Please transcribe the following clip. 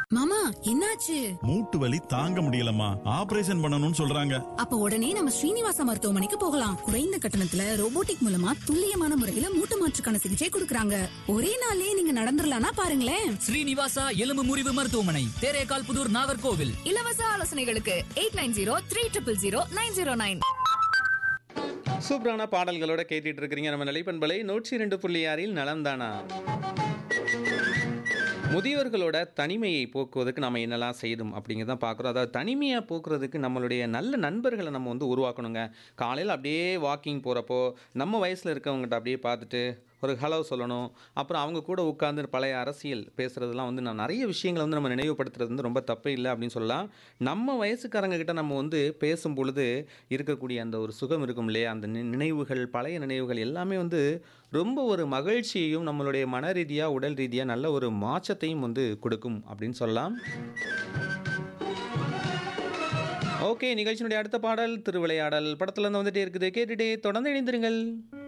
மாமா என்னாச்சு மூட்டு வலி தாங்க முடியலம்மா ஆபரேஷன் பண்ணணும்னு சொல்றாங்க அப்ப உடனே நம்ம ஸ்ரீனிவாச மருத்துவமனைக்கு போகலாம் குறைந்த கட்டணத்துல ரோபோட்டிக் மூலமா துல்லியமான முறையில மூட்டு மாற்றுக்கான சிகிச்சை கொடுக்கறாங்க ஒரே நாளே நீங்க நடந்துடலாம்னா பாருங்களேன் ஸ்ரீனிவாசா எலும்பு முறிவு மருத்துவமனை தேரேகால் புதூர் நாகர்கோவில் இலவச ஆலோசனைகளுக்கு eight nine zero three triple zero nine zero nine சூப்பரான பாடல்களோட கேட்டுட்டு இருக்கிறீங்க நம்ம நிலைப்பண்பலை நூற்றி ரெண்டு புள்ளி ஆறில் நலம்தானா முதியோர்களோட தனிமையை போக்குவதற்கு நம்ம என்னெல்லாம் செய்யணும் அப்படிங்கிறத பார்க்குறோம் அதாவது தனிமையை போக்குறதுக்கு நம்மளுடைய நல்ல நண்பர்களை நம்ம வந்து உருவாக்கணுங்க காலையில் அப்படியே வாக்கிங் போகிறப்போ நம்ம வயசில் இருக்கவங்ககிட்ட அப்படியே பார்த்துட்டு ஒரு ஹலோ சொல்லணும் அப்புறம் அவங்க கூட உட்காந்து பழைய அரசியல் பேசுகிறதுலாம் வந்து நான் நிறைய விஷயங்களை வந்து நம்ம நினைவுபடுத்துறது வந்து ரொம்ப தப்பே இல்லை அப்படின்னு சொல்லலாம் நம்ம வயசுக்காரங்க கிட்ட நம்ம வந்து பேசும் பொழுது இருக்கக்கூடிய அந்த ஒரு சுகம் இருக்கும் இல்லையா அந்த நி- நினைவுகள் பழைய நினைவுகள் எல்லாமே வந்து ரொம்ப ஒரு மகிழ்ச்சியையும் நம்மளுடைய மன ரீதியாக உடல் ரீதியாக நல்ல ஒரு மாற்றத்தையும் வந்து கொடுக்கும் அப்படின்னு சொல்லலாம் ஓகே நிகழ்ச்சியினுடைய அடுத்த பாடல் திருவிளையாடல் படத்துல இருந்து வந்துட்டே இருக்குது கேட்டுட்டே தொடர்ந்து இணைந்திருங்கள்